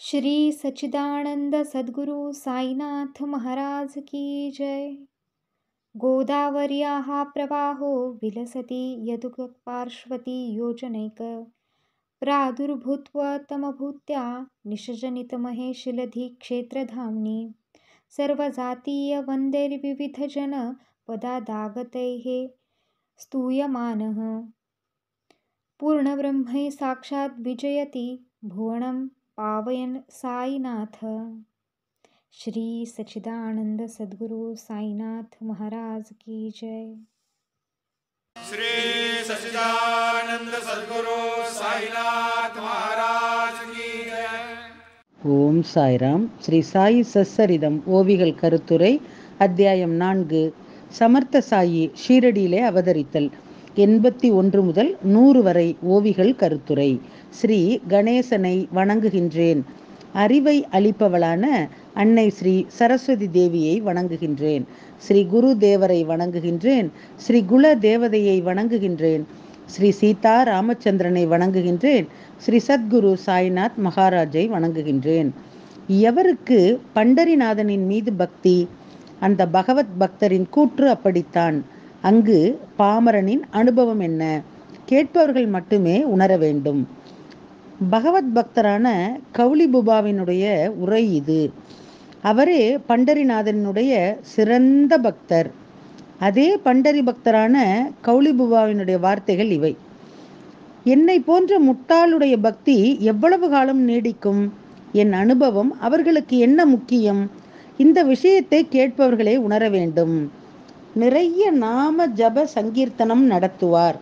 श्री सच्चिदानंद सद्गुरु साईनाथ महाराज की जय गोदावर्याः प्रवाहो विलसति यदुपार्श्वती योजनैक प्रादुर्भूत्वतमभूत्या निशजनितमहेशिलधिक्षेत्रधाम्नि सर्वजातीयवन्दैर्विविधजनपदादागतैः स्तूयमानः पूर्णब्रह्मै साक्षात् विजयति भुवनं पावयन् साईनाथ श्री सच्चिदानंद सद्गुरु साईनाथ महाराज की जय श्री सच्चिदानंद सद्गुरु साईनाथ महाराज की जय ஓம் சாய்ராம் ஸ்ரீ சாயி சச்சரிதம் ஓவிகள் கருத்துரை அத்தியாயம் நான்கு சமர்த்த சாயி ஷீரடியிலே அவதரித்தல் எண்பத்தி ஒன்று முதல் நூறு வரை ஓவிகள் கருத்துரை ஸ்ரீ கணேசனை வணங்குகின்றேன் அறிவை அளிப்பவளான அன்னை ஸ்ரீ சரஸ்வதி தேவியை வணங்குகின்றேன் ஸ்ரீ குரு தேவரை வணங்குகின்றேன் ஸ்ரீ குல தேவதையை வணங்குகின்றேன் ஸ்ரீ சீதா ராமச்சந்திரனை வணங்குகின்றேன் ஸ்ரீ சத்குரு சாய்நாத் மகாராஜை வணங்குகின்றேன் எவருக்கு பண்டரிநாதனின் மீது பக்தி அந்த பகவத் பக்தரின் கூற்று அப்படித்தான் அங்கு பாமரனின் அனுபவம் என்ன கேட்பவர்கள் மட்டுமே உணர வேண்டும் பகவத் பக்தரான கௌலிபுபாவினுடைய உரை இது அவரே பண்டரிநாதனுடைய சிறந்த பக்தர் அதே பண்டரி பக்தரான கௌலிபுபாவினுடைய வார்த்தைகள் இவை என்னை போன்ற முட்டாளுடைய பக்தி எவ்வளவு காலம் நீடிக்கும் என் அனுபவம் அவர்களுக்கு என்ன முக்கியம் இந்த விஷயத்தை கேட்பவர்களே உணர வேண்டும் நிறைய நாம ஜப சங்கீர்த்தனம் நடத்துவார்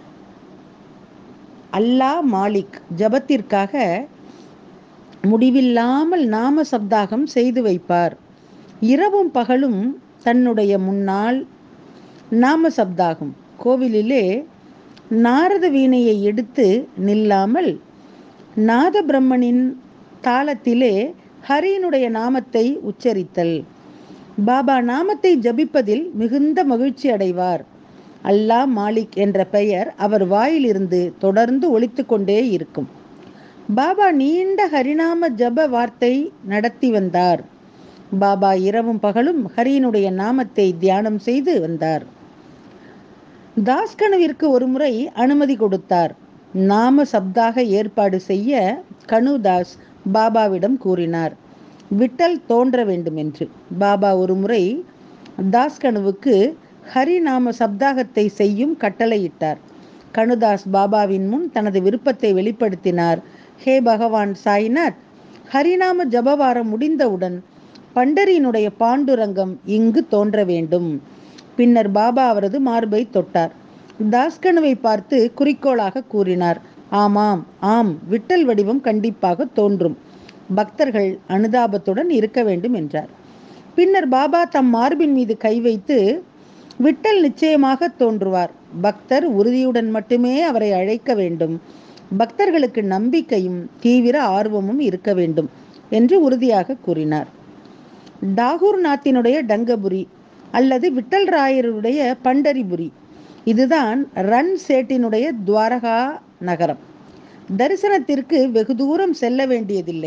அல்லாஹ் மாலிக் ஜபத்திற்காக முடிவில்லாமல் நாம சப்தாகம் செய்து வைப்பார் இரவும் பகலும் தன்னுடைய முன்னால் நாம சப்தாகம் கோவிலிலே நாரத வீணையை எடுத்து நில்லாமல் நாத பிரம்மனின் தாளத்திலே ஹரியினுடைய நாமத்தை உச்சரித்தல் பாபா நாமத்தை ஜபிப்பதில் மிகுந்த மகிழ்ச்சி அடைவார் அல்லாஹ் மாலிக் என்ற பெயர் அவர் வாயிலிருந்து தொடர்ந்து ஒலித்து கொண்டே இருக்கும் பாபா நீண்ட ஹரிநாம ஜப வார்த்தை நடத்தி வந்தார் பாபா இரவும் பகலும் ஹரியினுடைய நாமத்தை தியானம் செய்து வந்தார் தாஸ்கனுவிற்கு ஒரு முறை அனுமதி கொடுத்தார் நாம சப்தாக ஏற்பாடு செய்ய கனுதாஸ் பாபாவிடம் கூறினார் விட்டல் தோன்ற வேண்டும் என்று பாபா ஒரு முறை தாஸ்கனுவுக்கு ஹரிநாம சப்தாகத்தை செய்யும் கட்டளையிட்டார் கனுதாஸ் பாபாவின் முன் தனது விருப்பத்தை வெளிப்படுத்தினார் ஹே பகவான் சாய்நாத் ஹரிநாம ஜபவாரம் முடிந்தவுடன் பண்டரியினுடைய பாண்டுரங்கம் இங்கு தோன்ற வேண்டும் பின்னர் பாபா அவரது மார்பை தொட்டார் தாஸ்கனுவை பார்த்து குறிக்கோளாக கூறினார் ஆமாம் ஆம் விட்டல் வடிவம் கண்டிப்பாக தோன்றும் பக்தர்கள் அனுதாபத்துடன் இருக்க வேண்டும் என்றார் பின்னர் பாபா தம் மார்பின் மீது கை வைத்து விட்டல் நிச்சயமாக தோன்றுவார் பக்தர் உறுதியுடன் மட்டுமே அவரை அழைக்க வேண்டும் பக்தர்களுக்கு நம்பிக்கையும் தீவிர ஆர்வமும் இருக்க வேண்டும் என்று உறுதியாக கூறினார் டாகூர் நாத்தினுடைய டங்கபுரி அல்லது விட்டல் ராயருடைய பண்டரிபுரி இதுதான் ரன் சேட்டினுடைய துவாரகா நகரம் தரிசனத்திற்கு வெகு தூரம் செல்ல வேண்டியதில்லை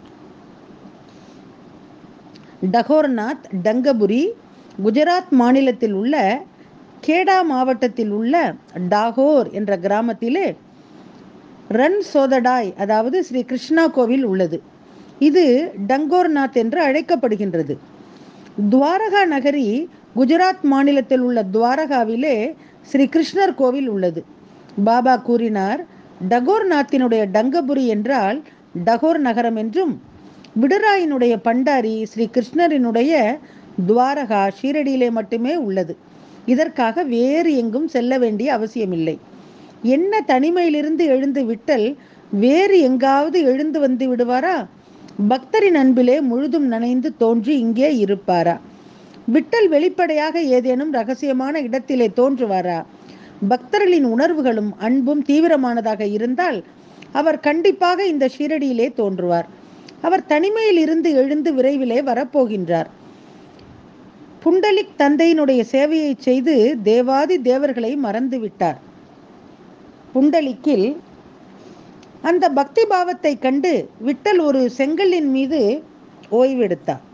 டகோர்நாத் டங்கபுரி குஜராத் மாநிலத்தில் உள்ள கேடா மாவட்டத்தில் உள்ள டாகோர் என்ற கிராமத்திலே ரன் சோதடாய் அதாவது ஸ்ரீ கிருஷ்ணா கோவில் உள்ளது இது டங்கோர்நாத் என்று அழைக்கப்படுகின்றது துவாரகா நகரி குஜராத் மாநிலத்தில் உள்ள துவாரகாவிலே ஸ்ரீ கிருஷ்ணர் கோவில் உள்ளது பாபா கூறினார் டகோர்நாத்தினுடைய டங்கபுரி என்றால் டகோர் நகரம் என்றும் விடுராயினுடைய பண்டாரி ஸ்ரீ கிருஷ்ணரினுடைய துவாரகா ஷீரடியிலே மட்டுமே உள்ளது இதற்காக வேறு எங்கும் செல்ல வேண்டிய அவசியமில்லை என்ன தனிமையிலிருந்து எழுந்து விட்டல் வேறு எங்காவது எழுந்து வந்து விடுவாரா பக்தரின் அன்பிலே முழுதும் நனைந்து தோன்றி இங்கே இருப்பாரா விட்டல் வெளிப்படையாக ஏதேனும் ரகசியமான இடத்திலே தோன்றுவாரா பக்தர்களின் உணர்வுகளும் அன்பும் தீவிரமானதாக இருந்தால் அவர் கண்டிப்பாக இந்த ஷீரடியிலே தோன்றுவார் அவர் தனிமையில் இருந்து எழுந்து விரைவிலே வரப்போகின்றார் புண்டலிக் தந்தையினுடைய சேவையை செய்து தேவாதி தேவர்களை மறந்து விட்டார் புண்டலிக்கில் அந்த பக்தி பாவத்தை கண்டு விட்டல் ஒரு செங்கல்லின் மீது ஓய்வெடுத்தார்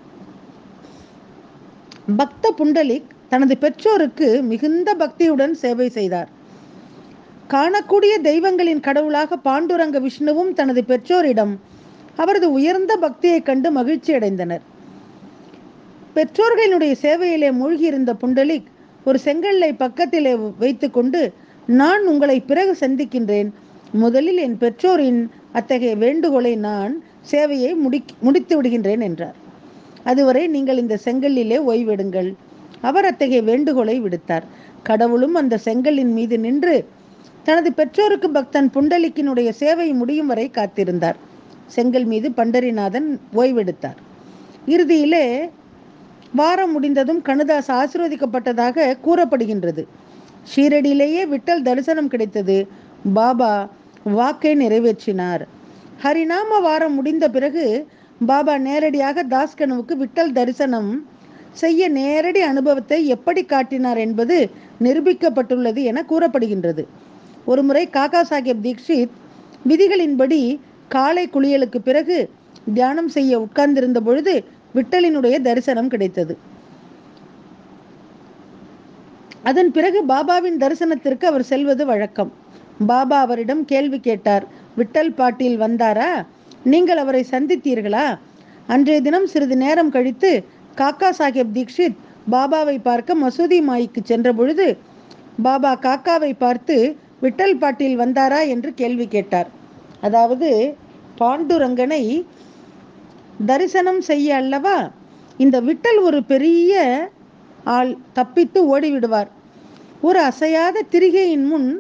பக்த புண்டலிக் தனது பெற்றோருக்கு மிகுந்த பக்தியுடன் சேவை செய்தார் காணக்கூடிய தெய்வங்களின் கடவுளாக பாண்டுரங்க விஷ்ணுவும் தனது பெற்றோரிடம் அவரது உயர்ந்த பக்தியைக் கண்டு மகிழ்ச்சி அடைந்தனர் பெற்றோர்களினுடைய சேவையிலே மூழ்கியிருந்த புண்டலிக் ஒரு செங்கல்லை பக்கத்திலே வைத்துக்கொண்டு நான் உங்களை பிறகு சந்திக்கின்றேன் முதலில் என் பெற்றோரின் அத்தகைய வேண்டுகோளை நான் சேவையை முடி முடித்து விடுகின்றேன் என்றார் அதுவரை நீங்கள் இந்த செங்கல்லிலே ஓய்வெடுங்கள் அவர் அத்தகைய வேண்டுகோளை விடுத்தார் கடவுளும் அந்த செங்கல்லின் மீது நின்று தனது பெற்றோருக்கு பக்தன் புண்டலிக்கினுடைய சேவை முடியும் வரை காத்திருந்தார் செங்கல் மீது பண்டரிநாதன் ஓய்வெடுத்தார் இறுதியிலே வாரம் முடிந்ததும் கணுதாஸ் ஆசீர்வதிக்கப்பட்டதாக கூறப்படுகின்றது ஷீரடியிலேயே விட்டல் தரிசனம் கிடைத்தது பாபா வாக்கை நிறைவேற்றினார் ஹரிநாம வாரம் முடிந்த பிறகு பாபா நேரடியாக தாஸ்கனுவுக்கு விட்டல் தரிசனம் செய்ய நேரடி அனுபவத்தை எப்படி காட்டினார் என்பது நிரூபிக்கப்பட்டுள்ளது என கூறப்படுகின்றது ஒருமுறை காக்கா சாஹேப் தீக்ஷித் விதிகளின்படி காலை குளியலுக்கு பிறகு தியானம் செய்ய உட்கார்ந்திருந்த பொழுது விட்டலினுடைய தரிசனம் கிடைத்தது அதன் பிறகு பாபாவின் தரிசனத்திற்கு அவர் செல்வது வழக்கம் பாபா அவரிடம் கேள்வி கேட்டார் விட்டல் பாட்டீல் வந்தாரா நீங்கள் அவரை சந்தித்தீர்களா அன்றைய தினம் சிறிது நேரம் கழித்து காக்கா சாஹேப் தீக்ஷித் பாபாவை பார்க்க மசூதி மாய்க்கு சென்ற பொழுது பாபா காக்காவை பார்த்து விட்டல் பாட்டீல் வந்தாரா என்று கேள்வி கேட்டார் அதாவது பாண்டுரங்கனை தரிசனம் செய்ய அல்லவா இந்த விட்டல் ஒரு பெரிய ஆள் தப்பித்து ஓடிவிடுவார் ஒரு அசையாத திரிகையின் முன்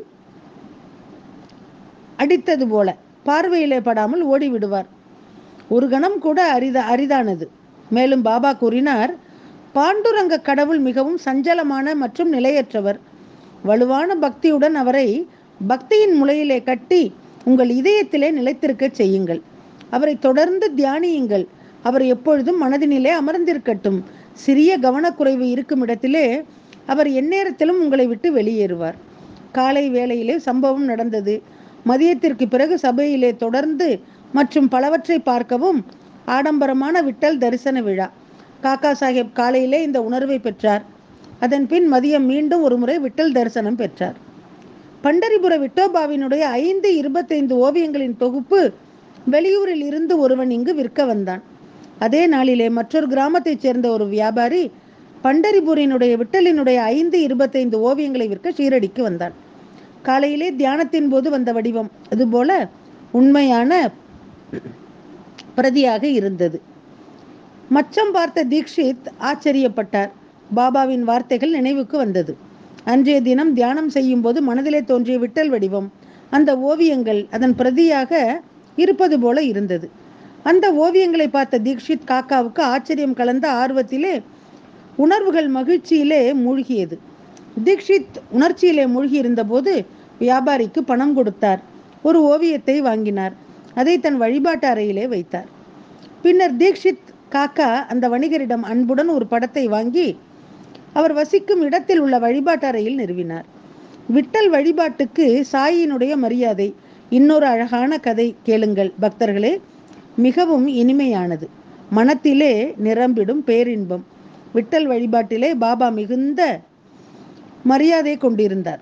அடித்தது போல பார்வையிலே படாமல் ஓடிவிடுவார் ஒரு கணம் கூட அரித அரிதானது மேலும் பாபா கூறினார் பாண்டுரங்க கடவுள் மிகவும் சஞ்சலமான மற்றும் நிலையற்றவர் வலுவான பக்தியுடன் அவரை பக்தியின் முளையிலே கட்டி உங்கள் இதயத்திலே நிலைத்திருக்க செய்யுங்கள் அவரை தொடர்ந்து தியானியுங்கள் அவர் எப்பொழுதும் மனதினிலே அமர்ந்திருக்கட்டும் சிறிய கவனக்குறைவு இருக்கும் இடத்திலே அவர் எந்நேரத்திலும் உங்களை விட்டு வெளியேறுவார் காலை வேளையிலே சம்பவம் நடந்தது மதியத்திற்கு பிறகு சபையிலே தொடர்ந்து மற்றும் பலவற்றை பார்க்கவும் ஆடம்பரமான விட்டல் தரிசன விழா காக்கா சாஹேப் காலையிலே இந்த உணர்வை பெற்றார் அதன் பின் மதியம் மீண்டும் ஒரு முறை விட்டல் தரிசனம் பெற்றார் பண்டரிபுர விட்டோபாவினுடைய ஐந்து இருபத்தைந்து ஓவியங்களின் தொகுப்பு வெளியூரில் இருந்து ஒருவன் இங்கு விற்க வந்தான் அதே நாளிலே மற்றொரு கிராமத்தைச் சேர்ந்த ஒரு வியாபாரி பண்டரிபுரினுடைய விட்டலினுடைய ஐந்து இருபத்தைந்து ஓவியங்களை விற்க ஷீரடிக்கு வந்தான் காலையிலே தியானத்தின் போது வந்த வடிவம் அதுபோல உண்மையான பிரதியாக இருந்தது மச்சம் பார்த்த தீக்ஷித் ஆச்சரியப்பட்டார் பாபாவின் வார்த்தைகள் நினைவுக்கு வந்தது அன்றைய தினம் தியானம் செய்யும் போது மனதிலே தோன்றிய விட்டல் வடிவம் அந்த ஓவியங்கள் அதன் பிரதியாக இருப்பது போல இருந்தது அந்த ஓவியங்களை பார்த்த தீக்ஷித் காக்காவுக்கு ஆச்சரியம் கலந்த ஆர்வத்திலே உணர்வுகள் மகிழ்ச்சியிலே மூழ்கியது தீக்ஷித் உணர்ச்சியிலே மூழ்கி இருந்தபோது வியாபாரிக்கு பணம் கொடுத்தார் ஒரு ஓவியத்தை வாங்கினார் அதை தன் வழிபாட்டு அறையிலே வைத்தார் பின்னர் தீக்ஷித் காக்கா அந்த வணிகரிடம் அன்புடன் ஒரு படத்தை வாங்கி அவர் வசிக்கும் இடத்தில் உள்ள வழிபாட்டு அறையில் நிறுவினார் விட்டல் வழிபாட்டுக்கு சாயினுடைய மரியாதை இன்னொரு அழகான கதை கேளுங்கள் பக்தர்களே மிகவும் இனிமையானது மனத்திலே நிரம்பிடும் பேரின்பம் விட்டல் வழிபாட்டிலே பாபா மிகுந்த மரியாதை கொண்டிருந்தார்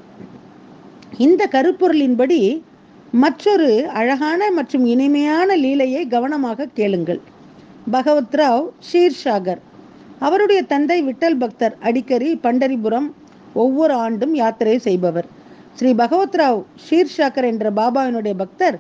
இந்த கருப்பொருளின்படி மற்றொரு அழகான மற்றும் இனிமையான லீலையை கவனமாக கேளுங்கள் பகவத்ராவ் ஷீர்ஷாகர் அவருடைய தந்தை விட்டல் பக்தர் அடிக்கடி பண்டரிபுரம் ஒவ்வொரு ஆண்டும் யாத்திரை செய்பவர் ஸ்ரீ பகவத்ராவ் ஷீர்ஷாக்கர் என்ற பாபாவினுடைய பக்தர்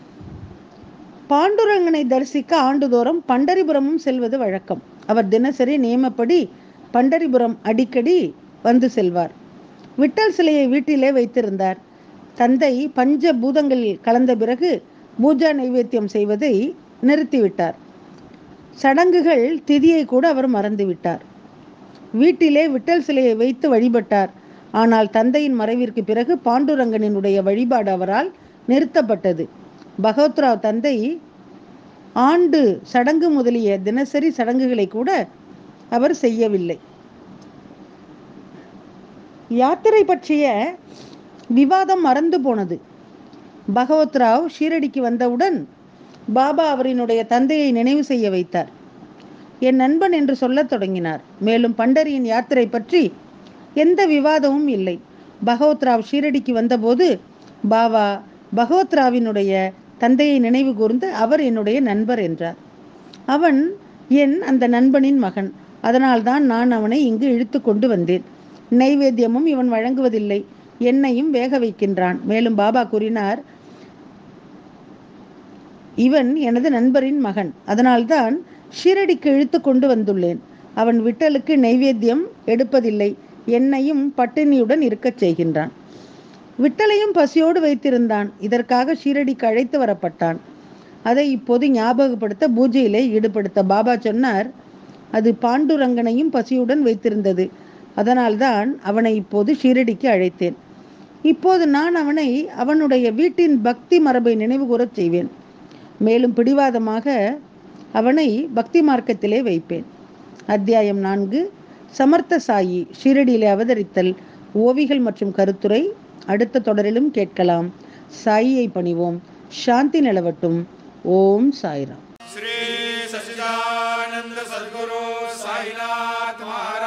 பாண்டுரங்கனை தரிசிக்க ஆண்டுதோறும் பண்டரிபுரமும் செல்வது வழக்கம் அவர் தினசரி நியமப்படி பண்டரிபுரம் அடிக்கடி வந்து செல்வார் விட்டல் சிலையை வீட்டிலே வைத்திருந்தார் தந்தை பஞ்ச பூதங்களில் கலந்த பிறகு பூஜா நைவேத்தியம் செய்வதை நிறுத்திவிட்டார் சடங்குகள் திதியை கூட அவர் மறந்துவிட்டார் வீட்டிலே விட்டல் சிலையை வைத்து வழிபட்டார் ஆனால் தந்தையின் மறைவிற்கு பிறகு பாண்டுரங்கனினுடைய வழிபாடு அவரால் நிறுத்தப்பட்டது பகவத்ராவ் தந்தை ஆண்டு சடங்கு முதலிய தினசரி சடங்குகளை கூட அவர் செய்யவில்லை யாத்திரை பற்றிய விவாதம் மறந்து போனது பகவத் ராவ் ஷீரடிக்கு வந்தவுடன் பாபா அவரினுடைய தந்தையை நினைவு செய்ய வைத்தார் என் நண்பன் என்று சொல்லத் தொடங்கினார் மேலும் பண்டரியின் யாத்திரை பற்றி எந்த விவாதமும் இல்லை பகவத் ராவ் ஷீரடிக்கு வந்தபோது பாபா பகவத் ராவினுடைய தந்தையை நினைவு கூர்ந்து அவர் என்னுடைய நண்பர் என்றார் அவன் என் அந்த நண்பனின் மகன் அதனால்தான் நான் அவனை இங்கு இழுத்து கொண்டு வந்தேன் நைவேத்தியமும் இவன் வழங்குவதில்லை என்னையும் வேக வைக்கின்றான் மேலும் பாபா கூறினார் இவன் எனது நண்பரின் மகன் அதனால்தான் ஷீரடிக்கு இழுத்து கொண்டு வந்துள்ளேன் அவன் விட்டலுக்கு நைவேத்தியம் எடுப்பதில்லை என்னையும் பட்டினியுடன் இருக்கச் செய்கின்றான் விட்டலையும் பசியோடு வைத்திருந்தான் இதற்காக ஷீரடிக்கு அழைத்து வரப்பட்டான் அதை இப்போது ஞாபகப்படுத்த பூஜையிலே ஈடுபடுத்த பாபா சொன்னார் அது பாண்டுரங்கனையும் பசியுடன் வைத்திருந்தது அதனால்தான் அவனை இப்போது ஷீரடிக்கு அழைத்தேன் இப்போது நான் அவனை அவனுடைய வீட்டின் பக்தி மரபை நினைவு கூறச் செய்வேன் மேலும் பிடிவாதமாக அவனை பக்தி மார்க்கத்திலே வைப்பேன் அத்தியாயம் நான்கு சமர்த்த சாயி ஷீரடியிலே அவதரித்தல் ஓவிகள் மற்றும் கருத்துரை அடுத்த தொடரிலும் கேட்கலாம் சாயியை பணிவோம் சாந்தி நிலவட்டும் ஓம் சாய்ராம் श्री सच्चिदानंद सद्गुरु साईनाथ महाराज